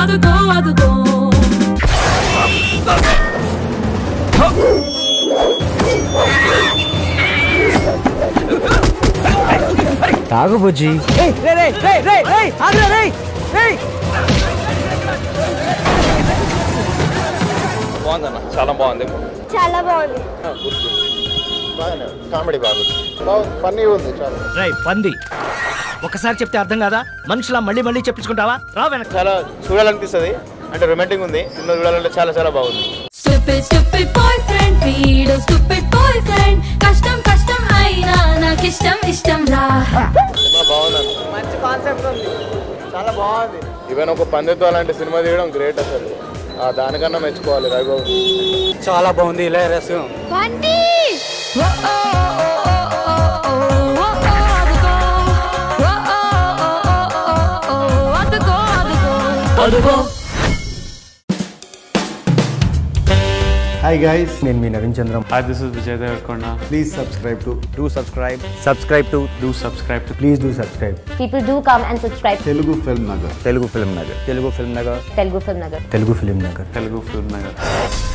అదుగో అదుగో తాగు బుజ్జి బాగుందన్న చాలా బాగుంది చాలా బాగుంది బాగానే కామెడీ బాగుంది బాగుంది ఫన్నీ ఉంది చాలా రై పంది ఒకసారి చెప్తే అర్థం కాదా మనుషులా మళ్ళీ మళ్ళీ చెప్పించుకుంటావా రా వెనక చాలా చూడాలనిపిస్తుంది అంటే రొమాంటిక్ ఉంది సినిమా చూడాలంటే చాలా చాలా బాగుంది స్టూపిడ్ స్టూపిడ్ బాయ్ ఫ్రెండ్ వీడు స్టూపిడ్ బాయ్ ఫ్రెండ్ కష్టం కష్టం అయినా నాకిష్టం ఇష్టం రా సినిమా బాగుందన్న మంచి కాన్సెప్ట్ ఉంది చాలా బాగుంది ఈవెన్ ఒక పందితో అలాంటి సినిమా తీయడం గ్రేట్ అసలు ఆ, దానికన్నా మెచ్చుకోవాలి రఘుబాబు చాలా బాగుంది ఇలా రసం బంటి ఓ ఓ ఓ ఓ ఓ ఓ అదుగో ఓ ఓ ఓ ఓ అదుగో అదుగో అదుగో హాయ్ గైస్ నేను మీ Naveen Chandra Hi, this is Vijay Devarkonda. Please subscribe to do subscribe subscribe to Do subscribe to please do subscribe people do come and subscribe Telugu Film Nagar Telugu Film Nagar Telugu Film Nagar Telugu Film Nagar Telugu Film Nagar Telugu Film Nagar.